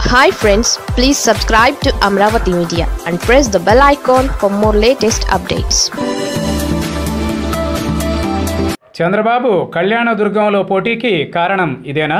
hi friends please subscribe to Amaravati media and press the bell icon for more latest updates Chandrababu కళ్యాణదుర్గంలో పోటీకి కారణం ఇదేనా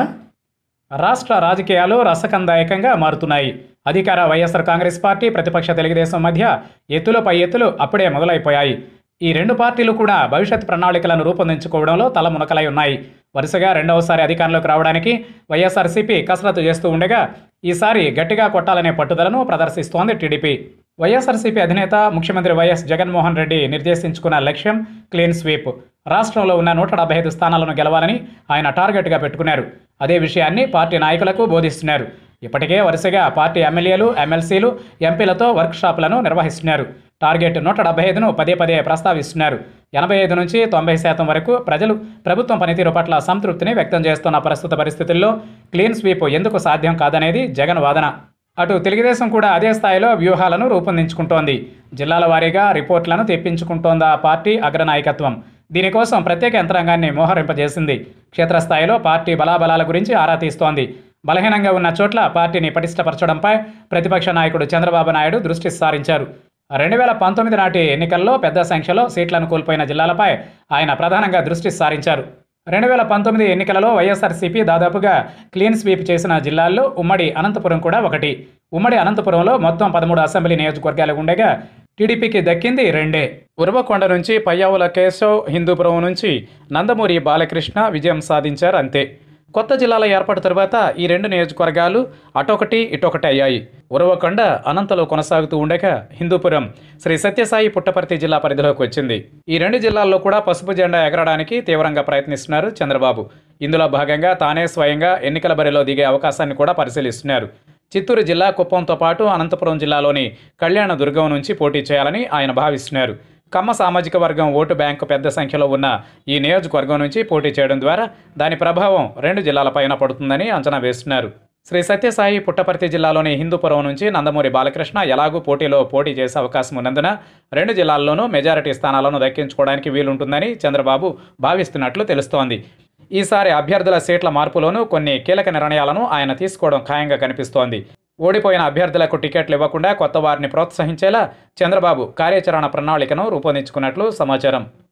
రాష్ట్ర రాజకీయాలు రసకందాయకంగా మారుతున్నాయి అధికార వైఎస్ఆర్ కాంగ్రెస్ పార్టీ ప్రతిపక్ష తెలుగుదేశం మధ్య ఎత్తులపై ఎత్తులు అప్పుడే మొదలైపోయాయి ఈ రెండు పార్టీలు కూడా భవిష్యత్ ప్రణాళికలను రూపొందించుకోవడంలో తలమునకలై ఉన్నాయి వరుసగా రెండవసారి అధికారంలోకి రావడానికి వైఎస్ఆర్సీపీ కసరత్తు చేస్తూ ఉండగా ఈసారి గట్టిగా కొట్టాలనే పట్టుదలను ప్రదర్శిస్తోంది టీడీపీ వైఎస్ఆర్సీపీ అధినేత ముఖ్యమంత్రి వైఎస్ జగన్మోహన్ రెడ్డి నిర్దేశించుకున్న లక్ష్యం క్లీన్ స్వీప్ రాష్ట్రంలో ఉన్న నూట డెబ్బై ఐదు స్థానాలను గెలవాలని ఆయన టార్గెట్గా పెట్టుకున్నారు అదే విషయాన్ని పార్టీ నాయకులకు బోధిస్తున్నారు ఇప్పటికే వరుసగా పార్టీ ఎమ్మెల్యేలు ఎమ్మెల్సీలు ఎంపీలతో వర్క్షాపులను నిర్వహిస్తున్నారు టార్గెట్ నూట డెబ్బై ఐదును పదే పదే ప్రస్తావిస్తున్నారు ఎనభై ఐదు నుంచి తొంభై శాతం వరకు ప్రజలు ప్రభుత్వం పనితీరు పట్ల సంతృప్తిని వ్యక్తం చేస్తున్న ప్రస్తుత పరిస్థితుల్లో క్లీన్ స్వీప్ ఎందుకు సాధ్యం కాదనేది జగన్ వాదన అటు తెలుగుదేశం కూడా అదే స్థాయిలో వ్యూహాలను రూపొందించుకుంటోంది జిల్లాల వారీగా రిపోర్ట్లను తెప్పించుకుంటోందా పార్టీ అగ్రనాయకత్వం దీనికోసం ప్రత్యేక యంత్రాంగాన్ని మోహరింపజేసింది క్షేత్రస్థాయిలో పార్టీ బలాబలాల గురించి ఆరా తీస్తోంది బలహీనంగా ఉన్న చోట్ల పార్టీని పటిష్టపరచడంపై ప్రతిపక్ష నాయకుడు చంద్రబాబు నాయుడు దృష్టి సారించారు రెండు వేల పంతొమ్మిది నాటి ఎన్నికల్లో పెద్ద సంఖ్యలో సీట్లను కోల్పోయిన జిల్లాలపై ఆయన ప్రధానంగా దృష్టి సారించారు రెండు వేల పంతొమ్మిది ఎన్నికలలో వైఎస్ఆర్సీపీ దాదాపుగా క్లీన్ స్వీప్ చేసిన జిల్లాల్లో ఉమ్మడి అనంతపురం కూడా ఒకటి ఉమ్మడి అనంతపురంలో మొత్తం పదమూడు అసెంబ్లీ నియోజకవర్గాలు ఉండగా టీడీపీకి దక్కింది రెండే ఉరవకొండ నుంచి పయ్యావుల కేశవ్ హిందూపురం నుంచి నందమూరి బాలకృష్ణ విజయం సాధించారు అంతే కొత్త జిల్లాల ఏర్పాటు తరువాత ఈ రెండు నియోజకవర్గాలు అటొకటి ఇటొకటి అయ్యాయి ఉరవకొండ అనంతలో కొనసాగుతూ ఉండగా హిందూపురం శ్రీ సత్యసాయి పుట్టపర్తి జిల్లా పరిధిలోకి వచ్చింది ఈ రెండు జిల్లాల్లో కూడా పసుపు జెండా ఎగరడానికి తీవ్రంగా ప్రయత్నిస్తున్నారు చంద్రబాబు ఇందులో భాగంగా తానే స్వయంగా ఎన్నికల బరిలో దిగే అవకాశాన్ని కూడా పరిశీలిస్తున్నారు చిత్తూరు జిల్లా కుప్పంతో పాటు అనంతపురం జిల్లాలోని కళ్యాణదుర్గం నుంచి పోటీ చేయాలని ఆయన భావిస్తున్నారు కమ్మ సామాజిక వర్గం ఓటు బ్యాంకు పెద్ద సంఖ్యలో ఉన్న ఈ నియోజకవర్గం నుంచి పోటీ చేయడం ద్వారా దాని ప్రభావం రెండు జిల్లాలపైన పడుతుందని అంచనా వేస్తున్నారు శ్రీ సత్యసాయి పుట్టపర్తి జిల్లాలోని హిందూపురం నుంచి నందమూరి బాలకృష్ణ ఎలాగూ పోటీలో పోటీ చేసే అవకాశం ఉన్నందున రెండు జిల్లాల్లోనూ మెజారిటీ స్థానాలను దక్కించుకోవడానికి వీలుంటుందని చంద్రబాబు భావిస్తున్నట్లు తెలుస్తోంది ఈసారి అభ్యర్థుల సీట్ల మార్పులోనూ కొన్ని కీలక నిర్ణయాలను ఆయన తీసుకోవడం ఖాయంగా కనిపిస్తోంది ఓడిపోయిన అభ్యర్థులకు టికెట్లు ఇవ్వకుండా కొత్త వారిని ప్రోత్సహించేలా చంద్రబాబు కార్యాచరణ ప్రణాళికను రూపొందించుకున్నట్లు సమాచారం